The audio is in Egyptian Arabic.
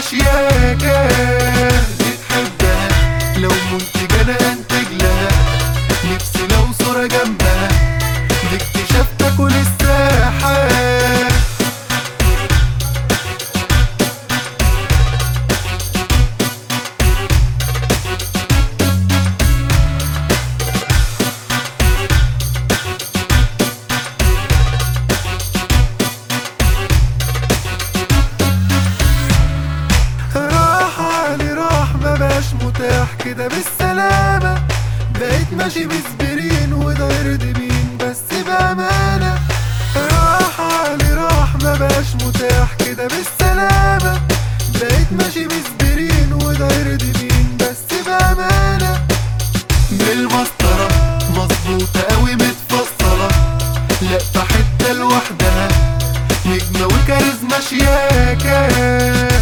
شياكة بتحبها لو منتج انا انتج لها نفسي لو صورة جنبها باكتشاف تاكل الساحة راح علي راح ما بقاش متاح كده بالسلامة بقيت ماشي بسبرين وداير دبين بس بأمانة راح علي راح ما بقاش متاح كده بالسلامة بقيت ماشي بسبرين وداير دبين بس بأمانة بالمسطرة مظبوطة قوي متفصلة لا في حتة لوحدها نجمة وكاريزما شياكة